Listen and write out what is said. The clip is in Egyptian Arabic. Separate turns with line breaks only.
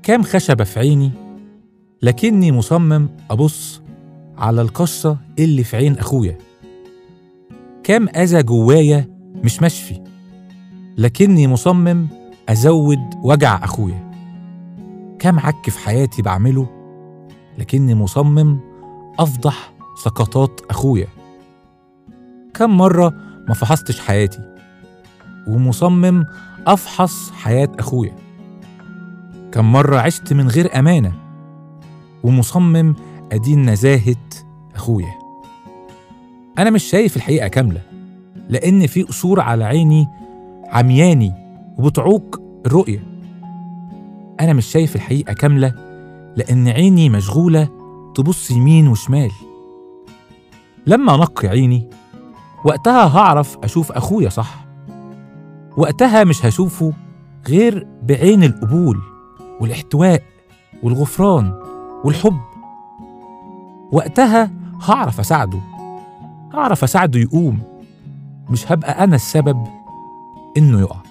كام خشبة في عيني لكني مصمم أبص على القشة اللي في عين أخويا كام أذى جوايا مش مشفي لكني مصمم أزود وجع أخويا كام عك في حياتي بعمله لكني مصمم أفضح سقطات أخويا كم مرة ما فحصتش حياتي ومصمم أفحص حياة أخويا كم مرة عشت من غير أمانة ومصمم أدين نزاهة أخويا أنا مش شايف الحقيقة كاملة لأن في قصور على عيني عمياني وبتعوق الرؤية أنا مش شايف الحقيقة كاملة لأن عيني مشغولة تبص يمين وشمال لما أنقي عيني وقتها هعرف أشوف أخويا صح وقتها مش هشوفه غير بعين القبول والاحتواء والغفران والحب وقتها هعرف أساعده هعرف أساعده يقوم مش هبقى أنا السبب إنه يقع